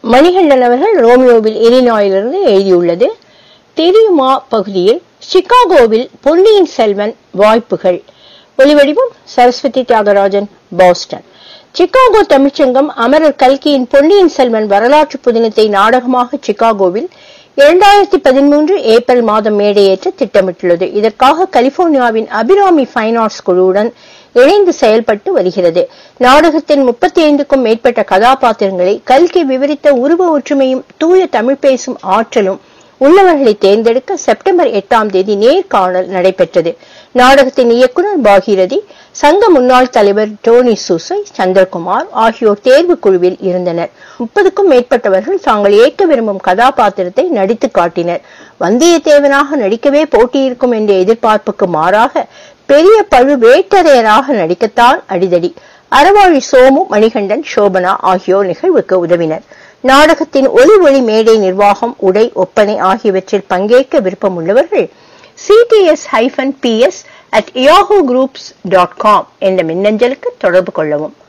மணிகண்டன் அவர்கள் ரோமியோவில் இலினாயிலிருந்து எழுதியுள்ளது தெரியுமா பகுதியில் சிகாகோவில் பொன்னியின் செல்வன் வாய்ப்புகள் ஒலிவடிவம் சரஸ்வதி தியாகராஜன் பாஸ்டன் சிகாகோ தமிழ்ச்சங்கம் அமரர் கல்கியின் பொன்னியின் செல்வன் வரலாற்று புதினத்தை நாடகமாக சிகாகோவில் இரண்டாயிரத்தி பதிமூன்று ஏப்ரல் மாதம் மேடையேற்ற திட்டமிட்டுள்ளது இதற்காக கலிபோர்னியாவின் அபிராமி ஃபைன் ஆர்ட்ஸ் குழுவுடன் இணைந்து செயல்பட்டு வருகிறது நாடகத்தின் முப்பத்தி ஐந்துக்கும் மேற்பட்ட கதாபாத்திரங்களை கல்கி விவரித்த உருவ ஒற்றுமையும் தூய தமிழ் பேசும் ஆற்றலும் உள்ளவர்களை தேர்ந்தெடுக்க செப்டம்பர் எட்டாம் தேதி நேர்காணல் நடைபெற்றது நாடகத்தின் இயக்குனர் பாகீரதி சங்க முன்னாள் தலைவர் டோனி சூசை சந்திரகுமார் ஆகியோர் தேர்வு குழுவில் இருந்தனர் முப்பதுக்கும் மேற்பட்டவர்கள் தாங்கள் ஏற்க விரும்பும் கதாபாத்திரத்தை நடித்து காட்டினர் வந்தியத்தேவனாக நடிக்கவே போட்டியிருக்கும் என்ற எதிர்பார்ப்புக்கு மாறாக பெரிய பழு வேட்டரையராக நடிக்கத்தான் அடிதடி அறவாழி சோமு மணிகண்டன் சோபனா ஆகியோர் நிகழ்வுக்கு உதவினர் நாடகத்தின் ஒலி ஒளி மேடை நிர்வாகம் உடை ஒப்பனை ஆகியவற்றில் பங்கேற்க விருப்பம் உள்ளவர்கள் CDS hyphen BS at Yahoo groups dot com என்ற மின்னஞ்சலுக்கு தொடர்பு கொள்ளவும்